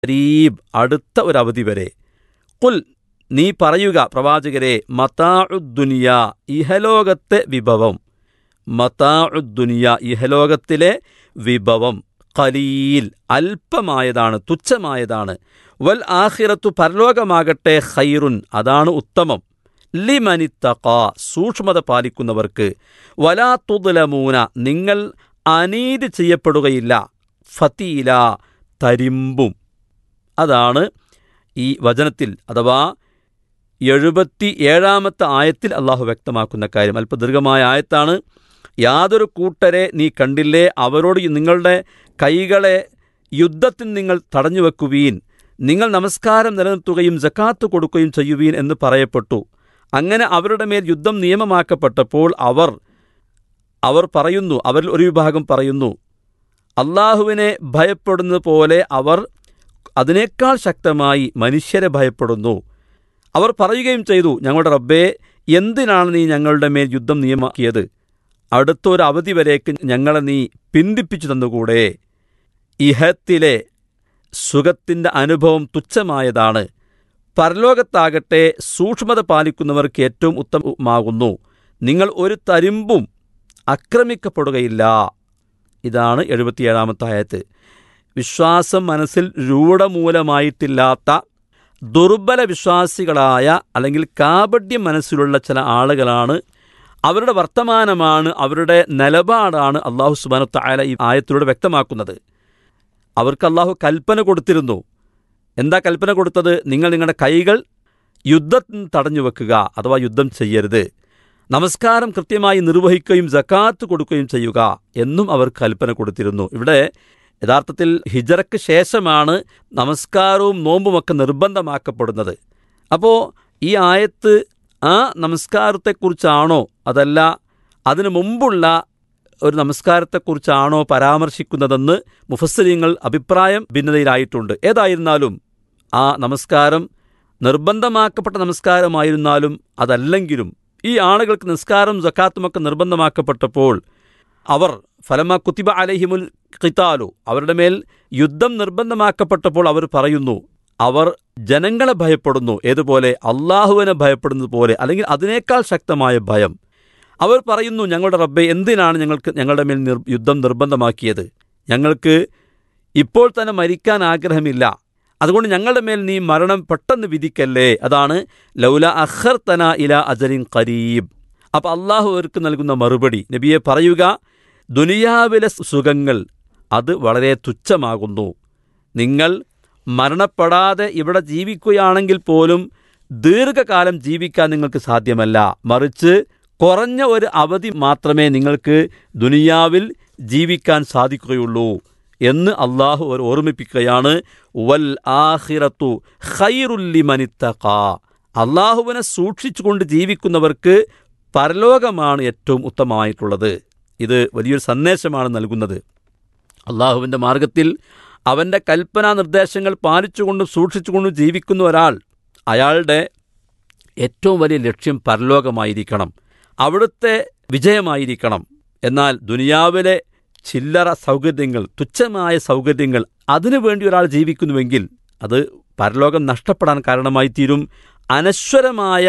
ഖരീബ് അടുത്ത ഒരു അവധി വരെ കുൽ നീ പറയുക പ്രവാചകരെ മതാഉദ്ദുനിയ ഇഹലോകത്തെ വിഭവം മതാഉദ്ദുനിയ ഇഹലോകത്തിലെ വിഭവം ഖലീൽ അല്പമായതാണ് തുച്ഛമായതാണ് വൽ ആഖിറത്തു പരലോകമാകട്ടെ ഖൈറുൻ അതാണ് ഉത്തമം ലിമനിത്തക സൂക്ഷ്മത പാലിക്കുന്നവർക്ക് വലാ തുദലമൂന നിങ്ങൾ അനീതി ചെയ്യപ്പെടുകയില്ല ഫതീല തരിമ്പും അതാണ് ഈ വചനത്തിൽ അഥവാ എഴുപത്തി ഏഴാമത്തെ ആയത്തിൽ അള്ളാഹു വ്യക്തമാക്കുന്ന കാര്യം അല്പദീർഘമായ ആയത്താണ് യാതൊരു കൂട്ടരെ നീ കണ്ടില്ലേ അവരോട് നിങ്ങളുടെ കൈകളെ യുദ്ധത്തിൽ നിങ്ങൾ തടഞ്ഞു വെക്കുവീൻ നിങ്ങൾ നമസ്കാരം നിലനിർത്തുകയും ജക്കാത്ത് കൊടുക്കുകയും ചെയ്യുവീൻ എന്ന് പറയപ്പെട്ടു അങ്ങനെ അവരുടെ മേൽ യുദ്ധം നിയമമാക്കപ്പെട്ടപ്പോൾ അവർ അവർ പറയുന്നു അവരിൽ ഒരു വിഭാഗം പറയുന്നു അള്ളാഹുവിനെ ഭയപ്പെടുന്നത് പോലെ അവർ അതിനേക്കാൾ ശക്തമായി മനുഷ്യരെ ഭയപ്പെടുന്നു അവർ പറയുകയും ചെയ്തു ഞങ്ങളുടെ റബ്ബേ എന്തിനാണ് നീ ഞങ്ങളുടെ മേൽ യുദ്ധം നിയമാക്കിയത് അടുത്തൊരു അവധി വരേക്ക് ഞങ്ങളെ നീ പിന്തിപ്പിച്ചു തന്നുകൂടെ ഇഹത്തിലെ സുഖത്തിൻ്റെ അനുഭവം തുച്ഛമായതാണ് പരലോകത്താകട്ടെ സൂക്ഷ്മത പാലിക്കുന്നവർക്ക് ഏറ്റവും ഉത്തമമാകുന്നു നിങ്ങൾ ഒരു തരിമ്പും ആക്രമിക്കപ്പെടുകയില്ല ഇതാണ് എഴുപത്തിയേഴാമത്തെ ആയത്ത് വിശ്വാസം മനസ്സിൽ രൂഢമൂലമായിട്ടില്ലാത്ത ദുർബല വിശ്വാസികളായ അല്ലെങ്കിൽ കാപഡ്യം മനസ്സിലുള്ള ചില ആളുകളാണ് അവരുടെ വർത്തമാനമാണ് അവരുടെ നിലപാടാണ് അള്ളാഹു സുബാനു തായാല ഈ ആയത്തിലൂടെ വ്യക്തമാക്കുന്നത് അവർക്ക് അള്ളാഹു കൽപ്പന കൊടുത്തിരുന്നു എന്താ കൽപ്പന കൊടുത്തത് നിങ്ങൾ നിങ്ങളുടെ കൈകൾ യുദ്ധത്തിന് തടഞ്ഞു വെക്കുക അഥവാ യുദ്ധം ചെയ്യരുത് നമസ്കാരം കൃത്യമായി നിർവഹിക്കുകയും ജക്കാത്ത് കൊടുക്കുകയും ചെയ്യുക എന്നും അവർ കൽപ്പന കൊടുത്തിരുന്നു ഇവിടെ യഥാർത്ഥത്തിൽ ഹിജറയ്ക്ക് ശേഷമാണ് നമസ്കാരവും നോമ്പുമൊക്കെ നിർബന്ധമാക്കപ്പെടുന്നത് അപ്പോൾ ഈ ആയത്ത് ആ നമസ്കാരത്തെക്കുറിച്ചാണോ അതല്ല അതിനു മുമ്പുള്ള ഒരു നമസ്കാരത്തെക്കുറിച്ചാണോ പരാമർശിക്കുന്നതെന്ന് മുഫസ്സലിങ്ങൾ അഭിപ്രായം ഭിന്നതയിലായിട്ടുണ്ട് ഏതായിരുന്നാലും ആ നമസ്കാരം നിർബന്ധമാക്കപ്പെട്ട നമസ്കാരമായിരുന്നാലും അതല്ലെങ്കിലും ഈ ആളുകൾക്ക് നിസ്കാരം ജക്കാത്തുമൊക്കെ നിർബന്ധമാക്കപ്പെട്ടപ്പോൾ അവർ ഫലമ കുത്തിബ അലഹിമുൽ ഖിത്താലു അവരുടെ മേൽ യുദ്ധം നിർബന്ധമാക്കപ്പെട്ടപ്പോൾ അവർ പറയുന്നു അവർ ജനങ്ങളെ ഭയപ്പെടുന്നു ഏതുപോലെ അള്ളാഹുവിനെ ഭയപ്പെടുന്നത് പോലെ അല്ലെങ്കിൽ അതിനേക്കാൾ ശക്തമായ ഭയം അവർ പറയുന്നു ഞങ്ങളുടെ റബ്ബെ എന്തിനാണ് ഞങ്ങൾക്ക് ഞങ്ങളുടെ മേൽ നിർ യുദ്ധം നിർബന്ധമാക്കിയത് ഞങ്ങൾക്ക് ഇപ്പോൾ തന്നെ മരിക്കാൻ ആഗ്രഹമില്ല അതുകൊണ്ട് ഞങ്ങളുടെ മേൽ നീ മരണം പെട്ടെന്ന് വിധിക്കല്ലേ അതാണ് ലൗല അഖർ തന ഇല അജലിൻ കരീബ് അപ്പം അള്ളാഹു അവർക്ക് നൽകുന്ന മറുപടി നബിയെ പറയുക ദുനിയാവിലെ സുഖങ്ങൾ അത് വളരെ തുച്ഛമാകുന്നു നിങ്ങൾ മരണപ്പെടാതെ ഇവിടെ ജീവിക്കുകയാണെങ്കിൽ പോലും ദീർഘകാലം ജീവിക്കാൻ നിങ്ങൾക്ക് സാധ്യമല്ല മറിച്ച് കുറഞ്ഞ ഒരു അവധി മാത്രമേ നിങ്ങൾക്ക് ദുനിയാവിൽ ജീവിക്കാൻ സാധിക്കുകയുള്ളൂ എന്ന് അള്ളാഹു അവർ ഓർമ്മിപ്പിക്കുകയാണ് വൽ ആഹിറത്തു ഖൈറുല്ലിമനിത്തക അള്ളാഹുവിനെ സൂക്ഷിച്ചുകൊണ്ട് ജീവിക്കുന്നവർക്ക് പരലോകമാണ് ഏറ്റവും ഉത്തമമായിട്ടുള്ളത് ഇത് വലിയൊരു സന്ദേശമാണ് നൽകുന്നത് അള്ളാഹുവിൻ്റെ മാർഗത്തിൽ അവൻ്റെ കൽപ്പനാ നിർദ്ദേശങ്ങൾ പാലിച്ചുകൊണ്ടും സൂക്ഷിച്ചുകൊണ്ടും ജീവിക്കുന്ന ഒരാൾ അയാളുടെ ഏറ്റവും വലിയ ലക്ഷ്യം പരലോകമായിരിക്കണം അവിടുത്തെ വിജയമായിരിക്കണം എന്നാൽ ദുനിയാവിലെ ചില്ലറ സൗകര്യങ്ങൾ തുച്ഛമായ സൗകര്യങ്ങൾ അതിനുവേണ്ടി ഒരാൾ ജീവിക്കുന്നുവെങ്കിൽ അത് പരലോകം നഷ്ടപ്പെടാൻ കാരണമായി തീരും അനശ്വരമായ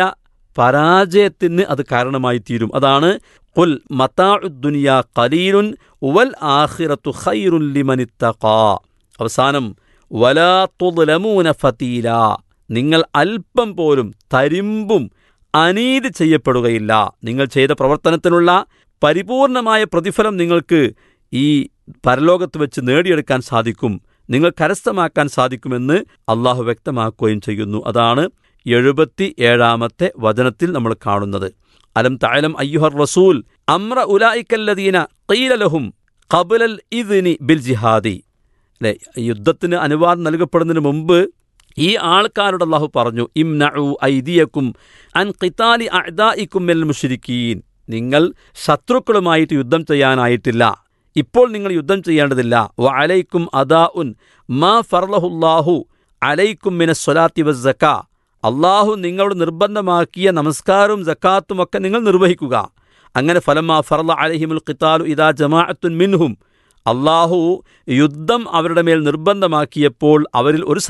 പരാജയത്തിന് അത് കാരണമായി തീരും അതാണ് കുൽ മത്താഉദ്ദുനിയ കലീലുൻ വൽ ആഖിറത്തു ഖൈറുൻ ലിമനിത്തഖാ അവസാനം വലാ തുദ്ലമൂന ഫതീല നിങ്ങൾ അല്പം പോലും തരിമ്പും അനീതി ചെയ്യപ്പെടുകയില്ല നിങ്ങൾ ചെയ്ത പ്രവർത്തനത്തിനുള്ള പരിപൂർണമായ പ്രതിഫലം നിങ്ങൾക്ക് ഈ പരലോകത്ത് വെച്ച് നേടിയെടുക്കാൻ സാധിക്കും നിങ്ങൾ കരസ്ഥമാക്കാൻ സാധിക്കുമെന്ന് അള്ളാഹു വ്യക്തമാക്കുകയും ചെയ്യുന്നു അതാണ് എഴുപത്തി ഏഴാമത്തെ വചനത്തിൽ നമ്മൾ കാണുന്നത് അലം താലം അയ്യുഹർ റസൂൽ അമ്ര ഉലായിക്കല്ലദീന കീലലഹും കബുലൽ ഇദ്നി ബിൽ ജിഹാദി അല്ലെ യുദ്ധത്തിന് അനുവാദം നൽകപ്പെടുന്നതിന് മുമ്പ് ഈ ആൾക്കാരോട് അള്ളാഹു പറഞ്ഞു ഇംനഉ ഐദിയക്കും അൻ ഖിതാലി അഅദായിക്കും മിൽ മുശ്രിക്കീൻ നിങ്ങൾ ശത്രുക്കളുമായിട്ട് യുദ്ധം ചെയ്യാനായിട്ടില്ല ഇപ്പോൾ നിങ്ങൾ യുദ്ധം ചെയ്യേണ്ടതില്ല വ അലൈക്കും അദാ ഉൻ മാ ഫർലഹുല്ലാഹു അലൈക്കും മിന സ്വലാത്തി വസ്സക്ക അള്ളാഹു നിങ്ങളോട് നിർബന്ധമാക്കിയ നമസ്കാരവും ജക്കാത്തും ഒക്കെ നിങ്ങൾ നിർവഹിക്കുക അങ്ങനെ ഫലമാ ഫർല അലഹിമുൽ ഖിത്താലു ഇദാ ജമാഅത്തുൻ മിൻഹും അള്ളാഹു യുദ്ധം അവരുടെ മേൽ നിർബന്ധമാക്കിയപ്പോൾ അവരിൽ ഒരു